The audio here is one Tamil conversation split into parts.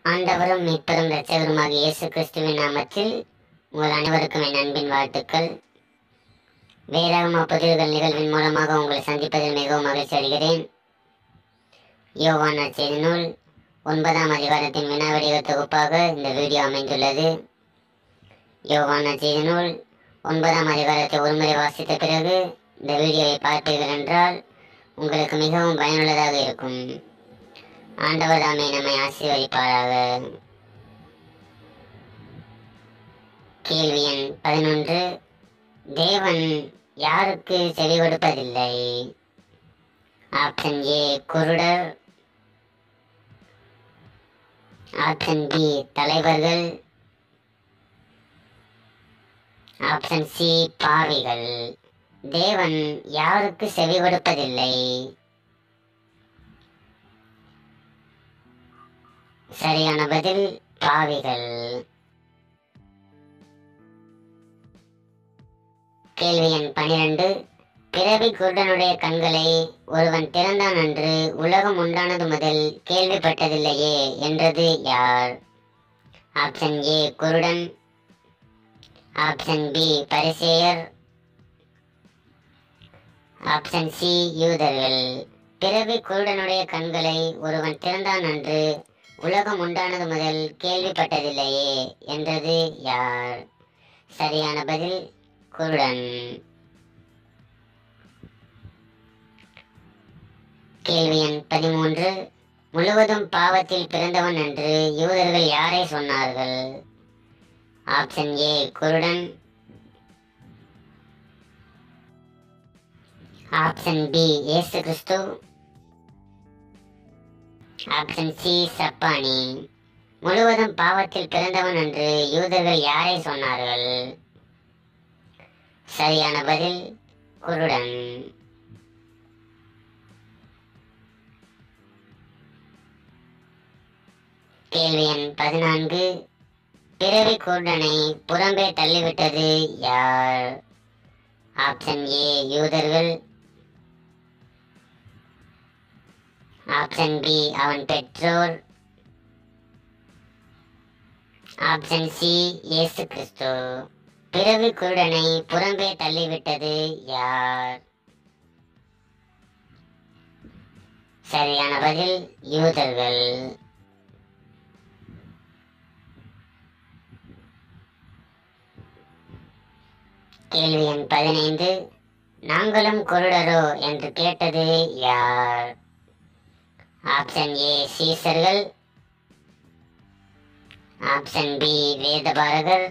ஆண்டவரும் மீட்பரும் இரட்சகருமாகிய இயேசு கிறிஸ்துவின் நாமத்தில் உங்கள் அனைவருக்கும் என் அன்பின் வாழ்த்துக்கள் வேறாகம பதிவுகள் நிகழ்வின் மூலமாக உங்களை சந்திப்பதில் மிகவும் மகிழ்ச்சி அடைகிறேன் யோவான் நற்செய்தி நூல் ஒன்பதாம் அதிகாரத்தின் வினாவடிக தொகுப்பாக இந்த வீடியோ அமைந்துள்ளது யோவான் நற்செய்தி நூல் ஒன்பதாம் அதிகாரத்தை ஒருமுறை வாசித்த பிறகு இந்த வீடியோவை பார்ப்பீர்கள் என்றால் உங்களுக்கு மிகவும் பயனுள்ளதாக இருக்கும் ஆண்டவர் தாமே நம்மை ஆசீர்வதிப்பாராக கேள்வி எண் பதினொன்று தேவன் யாருக்கு செவி கொடுப்பதில்லை ஆப்ஷன் ஏ குருடர் ஆப்ஷன் பி தலைவர்கள் ஆப்ஷன் சி பாவிகள் தேவன் யாருக்கு செவி கொடுப்பதில்லை சரியான பதில் பாவிகள் கேள்வி எண் பனிரெண்டு பிறவி குருடனுடைய கண்களை ஒருவன் திறந்தான் என்று உலகம் உண்டானது முதல் கேள்விப்பட்டதில்லையே என்றது யார் ஆப்ஷன் ஏ குருடன் ஆப்ஷன் பி பரிசேயர் ஆப்ஷன் சி யூதர்கள் பிறவி குருடனுடைய கண்களை ஒருவன் திறந்தான் என்று உலகம் உண்டானது முதல் கேள்விப்பட்டதில்லையே என்றது யார் சரியான பதில் குருடன் கேள்வி எண் பதிமூன்று முழுவதும் பாவத்தில் பிறந்தவன் என்று யூதர்கள் யாரை சொன்னார்கள் ஆப்ஷன் ஏ குருடன் ஆப்ஷன் பி இயேசு கிறிஸ்து ஆப்ஷன் சி சப்பானி முழுவதும் பாவத்தில் பிறந்தவன் என்று யூதர்கள் யாரை சொன்னார்கள் சரியான பதில் குருடன் கேள்வி எண் பதினான்கு பிறவி குருடனை புறம்பே தள்ளிவிட்டது யார் ஆப்ஷன் ஏ யூதர்கள் ஆப்ஷன் பி அவன் பெற்றோர் ஆப்ஷன் சி இயேசு கிறிஸ்து பிறவி குருடனை புறம்பே தள்ளிவிட்டது யார் சரியான பதில் யூதர்கள் கேள்வி எண் பதினைந்து நாங்களும் குருடரோ என்று கேட்டது யார் ஆப்ஷன் ஏ சீசர்கள் ஆப்ஷன் பி வேதபாரகர்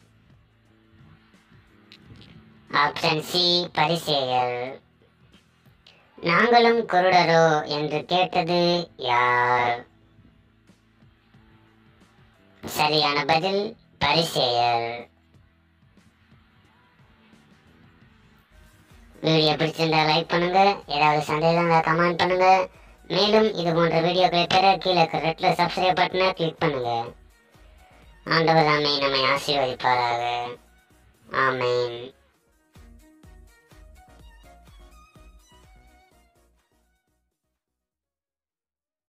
ஆப்ஷன் சி பரிசேயர் நாங்களும் குருடரோ என்று கேட்டது யார் சரியான பதில் பரிசேயர் வீடியோ பிடிச்சிருந்தா லைக் பண்ணுங்க ஏதாவது சந்தேகம் இருந்தால் கமெண்ட் பண்ணுங்க மேலும் இது போன்ற வீடியோக்களை பெற கீழே இருக்கிற ரெட்ல சப்ஸ்கிரைப் பட்டனை கிளிக் பண்ணுங்க ஆண்டவர் தாமே நம்மை ஆசீர்வதிப்பாராக ஆமென்